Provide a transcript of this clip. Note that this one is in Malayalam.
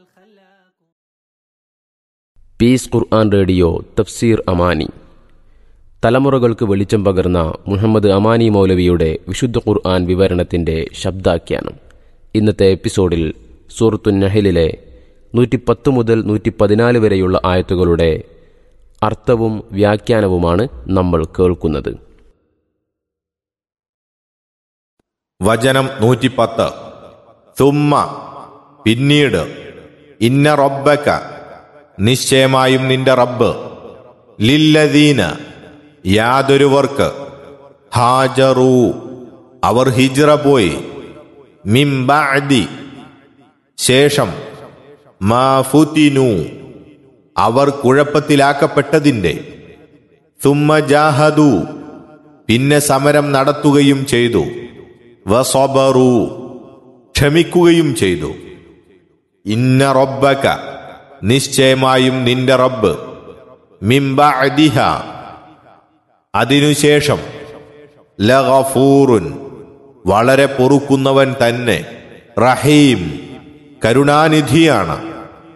പീസ് ഖുർആൻ റേഡിയോ തഫ്സീർ അമാനി തലമുറകൾക്ക് വെളിച്ചം പകർന്ന മുഹമ്മദ് അമാനി മൗലവിയുടെ വിശുദ്ധ ഖുർആൻ വിവരണത്തിന്റെ ശബ്ദാഖ്യാനം ഇന്നത്തെ എപ്പിസോഡിൽ സൂറത്തു നഹലിലെ നൂറ്റിപ്പത്ത് മുതൽ നൂറ്റി പതിനാല് വരെയുള്ള ആയത്തുകളുടെ അർത്ഥവും വ്യാഖ്യാനവുമാണ് നമ്മൾ കേൾക്കുന്നത് വചനം നൂറ്റിപ്പത്ത് തുമ്മ പിന്നീട് ഇന്ന റബ്ബക്ക നിശ്ചയമായും നിന്റെ റബ്ബ് ലില്ലദീന യാതൊരുവർക്ക് ഹാജറൂ അവർ ഹിജ്റ പോയി മിംബഅദി ശേഷം മാഫുത്തിനു അവർ കുഴപ്പത്തിലാക്കപ്പെട്ടതിൻ്റെ തുമ്മ ജാഹദു പിന്നെ സമരം നടത്തുകയും ചെയ്തു വസബറു ക്ഷമിക്കുകയും ചെയ്തു ഇന്ന റബ്ബക നിശ്ചയമായും നിന്റെ റബ്ബ് മിംബഅദിഹ അതിനുശേഷം ലഗഫൂറുൻ വളരെ പൊറുക്കുന്നവൻ തന്നെ റഹീം കരുണാനിധിയാണ്